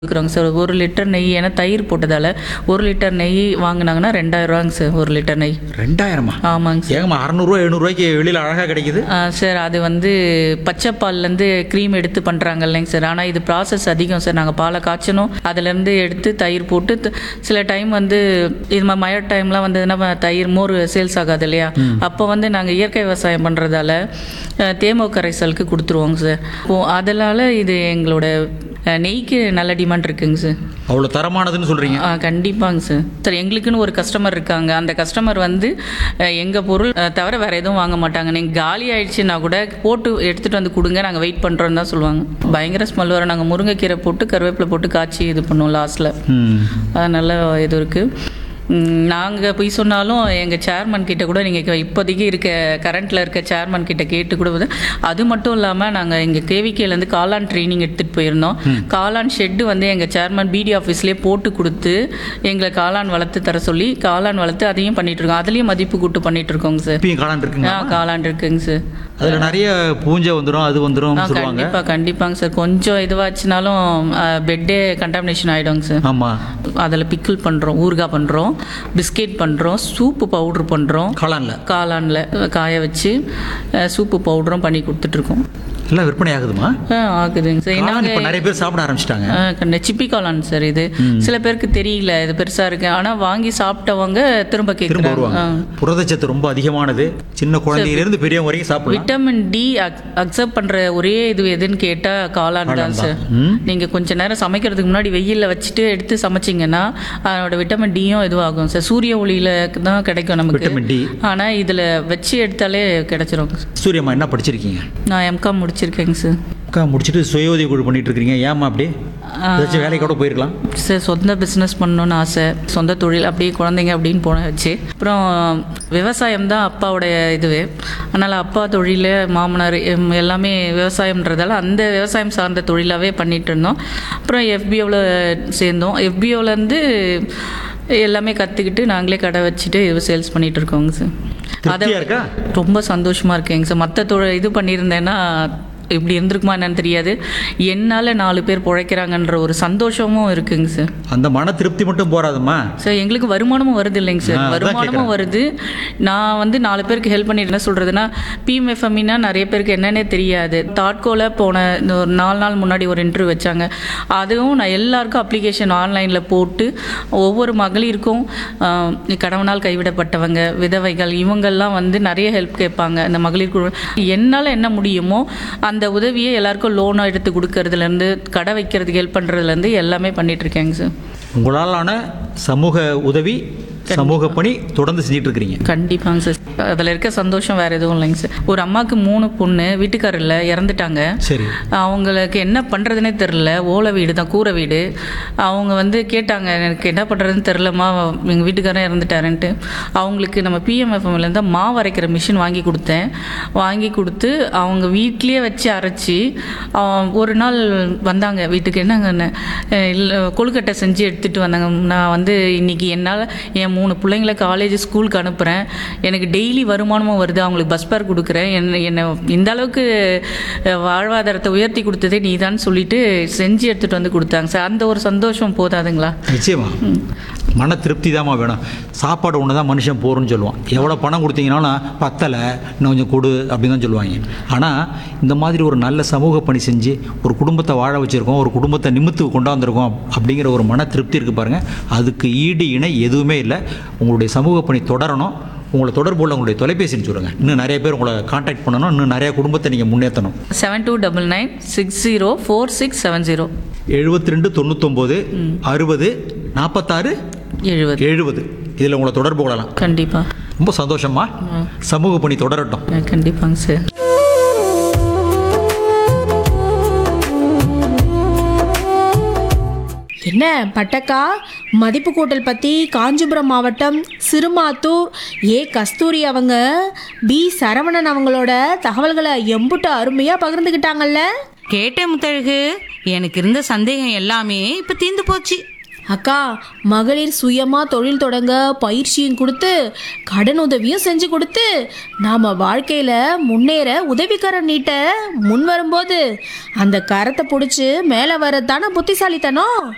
கொடுக்குறோங்க சார் ஒரு லிட்டர் நெய் ஏன்னா தயிர் போட்டதால் ஒரு லிட்டர் நெய் வாங்கினாங்கன்னா ரெண்டாயிரரூவாங்க சார் ஒரு லிட்டர் நெய் ரெண்டாயிரமா ஆமாங்க சார் ஏங்கம்மா அறநூறுவா எழுநூறுவாய்க்கு வெளியில் அழகாக கிடைக்குது ஆ, சார் அது வந்து பச்சை பால்லேருந்து க்ரீம் எடுத்து பண்ணுறாங்க இல்லைங்க சார் ஆனால் இது ப்ராசஸ் அதிகம் சார் நாங்கள் பாலை காய்ச்சணும் அதுலேருந்து எடுத்து தயிர் போட்டு த- சில டைம் வந்து இது மாதிரி மழை டைம்லாம் வந்ததுன்னா வ- தயிர் மோர் சேல்ஸ் ஆகாது இல்லையா அப்போ வந்து நாங்கள் இயற்கை விவசாயம் பண்ணுறதால தேமோ கரைசலுக்கு கொடுத்துருவோங்க சார் இப்போ அதனால் இது எங்களோட அஹ், நெய்க்கு நல்ல டிமாண்ட் இருக்குங்க சார் அவ்வளோ தரமானதுன்னு சொல்கிறீங்க ஆ கண்டிப்பாங்க சார் சார் எங்களுக்குன்னு ஒரு கஸ்டமர் இருக்காங்க அந்த கஸ்டமர் வந்து அஹ், எங்க பொருள் அஹ், தவிர வேற எதுவும் வாங்க மாட்டாங்க நீங்கள் காலி ஆயிடுச்சுன்னா கூட போட்டு எடுத்துட்டு வந்து கொடுங்க நாங்கள் வெயிட் பண்றோம்னு தான் சொல்லுவாங்க பயங்கர ஸ்மெல் வரும் நாங்கள் முருங்கைக்கீரை போட்டு கருவேப்பிலை போட்டு காய்ச்சி இது பண்ணுவோம் லாஸ்ட்ல ம் அது நல்ல இது இருக்கு நாங்கள் போய் சொன்னாலும் எங்கள் சேர்மன் கிட்ட கூட நீங்கள் இப்போதைக்கு இருக்க கரண்ட்டில் இருக்க சேர்மன் கிட்ட கேட்டு கூட வந்து அது மட்டும் இல்லாமல் நாங்கள் இங்கே கேவிகேலேருந்து காளான் ட்ரைனிங் எடுத்துகிட்டு போயிருந்தோம் காளான் ஷெட்டு வந்து எங்கள் சேர்மன் பிடி ஆஃபீஸ்லேயே போட்டு கொடுத்து எங்களை காளான் வளர்த்து தர சொல்லி காளான் வளர்த்து அதையும் பண்ணிட்டு இருக்கோம் அதுலேயும் மதிப்பு கூட்டு பண்ணிட்டு இருக்கோங்க சார் இப்பயும் காளான் இருக்குங்க ஆ காளான் இருக்குங்க சார் அதில் நிறைய பூஞ்சை வந்துடும் அது வந்துடும் ஆ சொல்லுவாங்க கண்டிப்பாக கண்டிப்பாங்க சார் கொஞ்சம் இதுவாச்சுனாலும் பெட்டே கண்டாமினேஷன் ஆகிடுங்க சார் ஆமாம் அதில் பிக்கிள் பண்ணுறோம் ஊறுகாய் பண்ணுறோம் பிஸ்கெட் பண்ணுறோம் சூப்பு பவுட்ரு பண்ணுறோம் காளானில் காளானில் காய வச்சு அஹ், சூப்பு பவுடரும் பண்ணி கொடுத்துட்ருக்கோம் எல்லாம் விற்பனை ஆகுதுமா ஆகுதுங்க சார் காளான் இப்போ நாங்கள் நிறைய பேர் சாப்பிட ஆரம்பிச்சிட்டாங்க சிப்பி காளான் சார் இது சில பேருக்கு தெரியல இது பெருசாக இருக்கு ஆனால் வாங்கி சாப்பிட்டவங்க திரும்ப திரும்ப கேட்குறாங்க வருவாங்க புரதச்சத்து ரொம்ப அதிகமானது சின்ன குழந்தையிலிருந்து பெரியவங்க வரைக்கும் சாப்பிடலாம் விட்டமின் டி அக்செப்ட் பண்ற ஒரே இது எதுன்னு கேட்டா காளான் தான் சார் ம். நீங்க கொஞ்ச நேரம் சமைக்கிறதுக்கு முன்னாடி வெயில்ல வச்சுட்டு எடுத்து சமைச்சீங்கன்னா அதோட விட்டமின் டியும் இதுவாகும் சார் சூரிய ஒளியில தான் கிடைக்கும் நமக்கு விட்டமின் டி ஆனா இதுல வச்சு எடுத்தாலே கிடைச்சிரும் சூரியம்மா என்ன படிச்சிருக்கீங்க நான் எம்காம் முடிச்சிருக்கேங்க சார் அக்கா முடிச்சுட்டு சுய உதவி குழு பண்ணிட்டு இருக்கீங்க ஏமா அப்படி ஏதாச்சும் வேலைக்கு கூட போயிருக்கலாம் சார் சொந்த பிஸ்னஸ் பண்ணணும்னு ஆசை சொந்த தொழில் அப்படியே குழந்தைங்க அப்படின்னு போன வச்சு அப்புறம் விவசாயம் தான் அப்பாவுடைய இதுவே அதனால் அப்பா தொழில் மாமனார் எம் எல்லாமே விவசாயம்ன்றதால அந்த விவசாயம் சார்ந்த தொழிலாகவே பண்ணிட்டு இருந்தோம் அப்புறம் எஃபிஓவில் சேர்ந்தோம் எஃபிஓலேருந்து எல்லாமே கற்றுக்கிட்டு நாங்களே கடை வச்சுட்டு இது சேல்ஸ் பண்ணிட்டு இருக்கோங்க சார் திருப்தியா இருக்கா ரொம்ப சந்தோஷமாக இருக்கேங்க சார் மற்ற தொழில் இது பண்ணியிருந்தேன்னா இப்படி இருந்திருக்குமா என்னன்னு தெரியாது என்னால் நாலு பேர் பிழைக்கிறாங்கன்ற ஒரு சந்தோஷமும் இருக்குங்க சார் அந்த மன திருப்தி மட்டும் போறாதும்மா சார் எங்களுக்கு வருமானமும் வருது இல்லைங்க ஆ, சார் அதான் வருமானமும் வருது நான் வந்து நாலு பேருக்கு ஹெல்ப் பண்ணிட்டு என்ன சொல்கிறதுனா பிஎம்எஃப்எம்னா நிறைய பேருக்கு என்னன்னே தெரியாது தாட்கோல போன இந்த ஒரு நாலு நாள் முன்னாடி ஒரு இன்டர்வியூ வச்சாங்க அதுவும் நான் எல்லாருக்கும் அப்ளிகேஷன் ஆன்லைனில் போட்டு ஒவ்வொரு மகளிருக்கும் ஆஹ், கணவனால் கைவிடப்பட்டவங்க விதவைகள் இவங்கெல்லாம் வந்து நிறைய ஹெல்ப் கேட்பாங்க இந்த மகளிர் குழு என்னால் என்ன முடியுமோ அந்த உதவியை எல்லாருக்கும் லோன் எடுத்து கொடுக்கறதுலேருந்து கடை வைக்கிறதுக்கு ஹெல்ப் பண்ணுறதுலேருந்து எல்லாமே பண்ணிட்டு இருக்கேங்க சார் உங்களாலான சமூக உதவி சமூக பணி தொடர்ந்து செஞ்சுட்டு இருக்கிறீங்க கண்டிப்பாங்க சார் அதில் இருக்க சந்தோஷம் வேற எதுவும் இல்லைங்க சார் ஒரு அம்மாவுக்கு மூணு பொண்ணு வீட்டுக்காரில் இறந்துட்டாங்க சரி அவங்களுக்கு என்ன பண்ணுறதுனே தெரில ஓலை வீடு தான் கூரை வீடு அவங்க வந்து கேட்டாங்க எனக்கு என்ன பண்ணுறதுன்னு தெரிலம்மா எங்கள் வீட்டுக்காரன் இறந்துட்டாருன்ட்டு அவங்களுக்கு நம்ம பிஎம்எஃப்எம்லேருந்து மாவு அரைக்கிற மிஷின் வாங்கி கொடுத்தேன் வாங்கி கொடுத்து அவங்க வீட்லேயே வச்சு அரைச்சி அவ- ஒரு நாள் வந்தாங்க வீட்டுக்கு என்னங்க இல்லை கொழுக்கட்டை செஞ்சு எடுத்துகிட்டு வந்தாங்க நான் வந்து இன்னைக்கு என்னால் என் மூணு பிள்ளைங்கள காலேஜ் ஸ்கூலுக்கு அனுப்புகிறேன் எனக்கு டெய்லி வருமானமும் வருது அவங்களுக்கு பஸ் பேர் கொடுக்குறேன் என்ன என்னை இந்த அளவுக்கு அஹ், வாழ்வாதாரத்தை உயர்த்தி கொடுத்ததே நீ தான் சொல்லிட்டு செஞ்சு எடுத்துகிட்டு வந்து கொடுத்தாங்க சார் அந்த ஒரு சந்தோஷம் போதாதுங்களா நிச்சயமா மன திருப்தி தாம்மா வேணும் சாப்பாடு ஒன்று தான் மனுஷன் போகிறோன்னு சொல்லுவான் எவ்வளோ பணம் கொடுத்தீங்கனாலும் பத்தலை இன்னும் கொஞ்சம் கொடு அப்படின்னு தான் சொல்லுவாங்க ஆனால் இந்த மாதிரி ஒரு நல்ல சமூக பணி செஞ்சு ஒரு குடும்பத்தை வாழ வச்சுருக்கோம் ஒரு குடும்பத்தை நிமித்து கொண்டாந்துருக்கோம் அப்படிங்கிற ஒரு மன திருப்தி இருக்குது பாருங்கள் அதுக்கு ஈடு இணை எதுவுமே இல்லை உங்களுடைய சமூக பணி தொடரணும் உங்களை தொடர்பு உள்ள உங்களுடைய தொலைபேசின்னு சொல்லுங்கள் இன்னும் நிறைய பேர் உங்களை காண்டாக்ட் பண்ணணும் இன்னும் நிறைய குடும்பத்தை நீங்கள் முன்னேற்றணும் seven two double nine six zero four six seven zero எழுபத்தி ரெண்டு தொண்ணூத்தொம்போது அறுபது நாற்பத்தாறு எழுபது எழுபது இதில் உங்களை தொடர்பு கொள்ளலாம் கண்டிப்பாக ரொம்ப சந்தோஷமா சமூக பணி தொடரட்டும் கண்டிப்பாங்க சார் என்ன பட்டக்கா மதிப்பு கூட்டல் பற்றி காஞ்சிபுரம் மாவட்டம் சிறுமாத்தூர் ஏ கஸ்தூரி அவங்க பி சரவணன் அவங்களோட தகவல்களை எம்புட்டு அருமையாக பகிர்ந்துக்கிட்டாங்கல்ல கேட்டேன் முத்தழகு எனக்கு இருந்த சந்தேகம் எல்லாமே இப்ப தீர்ந்து போச்சு அக்கா மகளிர் சுயமாக தொழில் தொடங்க பயிற்சியும் கொடுத்து கடன் உதவியும் செஞ்சு கொடுத்து நாம் வாழ்க்கையில் முன்னேற உதவிக்கரம் நீட்ட முன் வரும்போது அந்த கரத்தை பிடிச்சி மேலே வரதான புத்திசாலித்தனம்